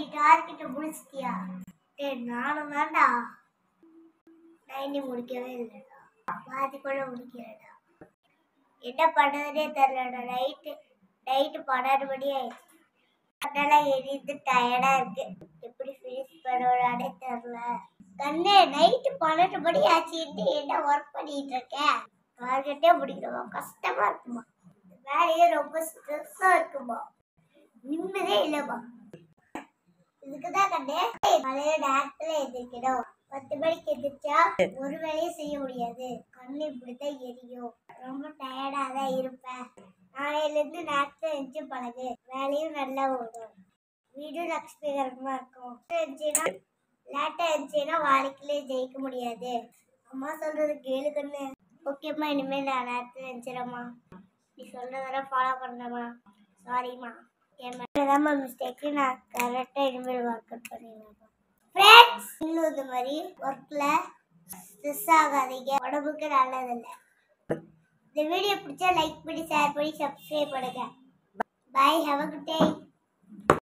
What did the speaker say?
டார்கெட்டை முடிச்சிட்டியா டேய் நானும் தான்டா நைன்டி முடிக்கவே இல்லைடா பாதி கூட முடிக்கலடா என்ன பண்ணுறதுனே தெரிலடா நைட்டு நைட்டு பன்னெண்டு மணி ஆயிடுச்சு அதெல்லாம் எரிந்து டயர்டா இருக்கு எப்படி ஃபினிஷ் பண்ணுவானே தெரியல கண்ணே நைட்டு பன்னெண்டு மணி ஆச்சுட்டு என்ன ஒர்க் பண்ணிட்டு இருக்கேன் டார்கெட்டே முடிக்கணுமா கஷ்டமா இருக்குமா இந்த வேலையே ரொம்ப ஸ்ட்ரெஸ்ஸா இருக்குமா நிம்மதே இல்லைம்மா இதுக்குதான் கண்ணே பழைய நேரத்துல எந்திரிக்கணும் பத்து மணிக்கு எந்திரிச்சா ஒரு வேலையும் செய்ய முடியாது கண்ணு இப்படித்தான் எரியும் ரொம்ப டயர்டா தான் இருப்பேன் நாளையில இருந்து நேரத்துல எந்திரிச்சு பழகு வேலையும் நல்லா ஓடும் வீடும் லட்சுமிகரமா இருக்கும் இருந்துச்சுன்னா லேட்டா இருந்துச்சுன்னா வாழ்க்கையிலே ஜெயிக்க முடியாது அம்மா சொல்றது கேளு கண்ணு ஓகேம்மா இனிமேல் நான் நேரத்துல இருந்துச்சிடம்மா நீ சொல்றதெல்லாம் ஃபாலோ பண்ணமா சாரிம்மா என் மேலதாம்மா மிஸ்டேக்கு நான் கரெக்டாக இனிமேல் ஒர்க் அவுட் பண்ணிடுவேன் ஃப்ரெண்ட்ஸ் இன்னும் இந்த மாதிரி ஒர்க்கில் ஸ்ட்ரெஸ் ஆகாதீங்க உடம்புக்கு நல்லதில்லை இந்த வீடியோ பிடிச்சா லைக் பண்ணி ஷேர் பண்ணி சப்ஸ்கிரைப் பண்ணுங்க bye have a good day